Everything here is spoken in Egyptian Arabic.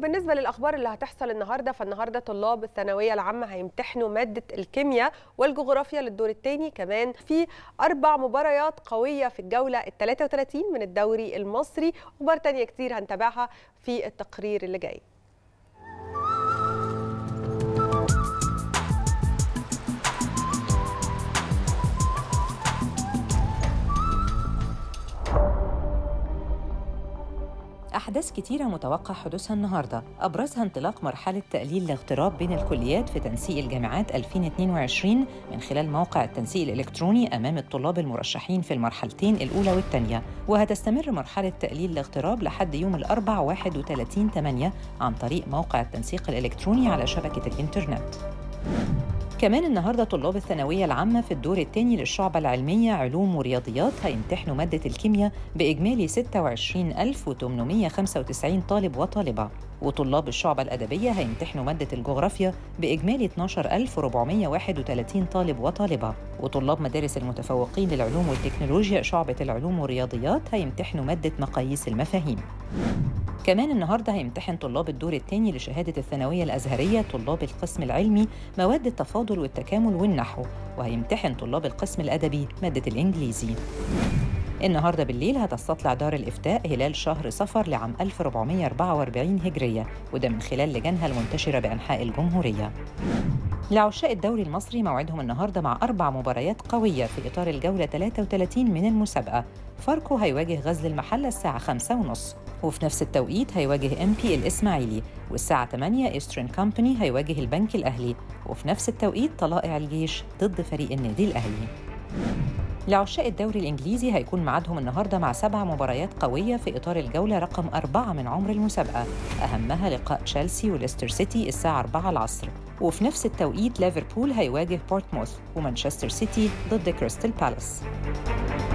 وبالنسبة للأخبار اللي هتحصل النهاردة فالنهاردة طلاب الثانوية العامة هيمتحنوا مادة الكيمياء والجغرافيا للدور الثاني كمان في أربع مباريات قوية في الجولة ال 33 من الدوري المصري وأخبار تانية كتير هنتابعها في التقرير اللي جاي أحداث كتيرة متوقع حدوثها النهاردة أبرزها انطلاق مرحلة تقليل الاغتراب بين الكليات في تنسيق الجامعات 2022 من خلال موقع التنسيق الإلكتروني أمام الطلاب المرشحين في المرحلتين الأولى والثانية وهتستمر مرحلة تقليل الاغتراب لحد يوم الأربع 31 8 عن طريق موقع التنسيق الإلكتروني على شبكة الإنترنت كمان النهاردة طلاب الثانوية العامة في الدور الثاني للشعبة العلمية علوم ورياضيات هيمتحنوا مادة الكيمياء بإجمالي 26895 طالب وطالبة وطلاب الشعبة الأدبية هيمتحنوا مادة الجغرافيا بإجمالي 12431 طالب وطالبة وطلاب مدارس المتفوقين للعلوم والتكنولوجيا شعبة العلوم والرياضيات هيمتحنوا مادة مقاييس المفاهيم كمان النهارده هيمتحن طلاب الدور الثاني لشهاده الثانويه الازهريه طلاب القسم العلمي مواد التفاضل والتكامل والنحو وهيمتحن طلاب القسم الادبي ماده الانجليزي النهارده بالليل هتستطلع دار الافتاء هلال شهر صفر لعام 1444 هجريه وده من خلال لجانها المنتشره بانحاء الجمهوريه لعشاق الدوري المصري موعدهم النهارده مع أربع مباريات قوية في إطار الجولة 33 من المسابقة فاركو هيواجه غزل المحلة الساعة 5 ونص وفي نفس التوقيت هيواجه ام بي الإسماعيلي والساعة 8 إيسترن كامباني هيواجه البنك الأهلي وفي نفس التوقيت طلائع الجيش ضد فريق النادي الأهلي لعشاق الدوري الإنجليزي هيكون ميعادهم النهاردة مع سبع مباريات قوية في إطار الجولة رقم أربعة من عمر المسابقة أهمها لقاء تشيلسي وليستر سيتي الساعة 4 العصر وفي نفس التوقيت ليفربول هيواجه بورتموث ومانشستر سيتي ضد كريستال بالاس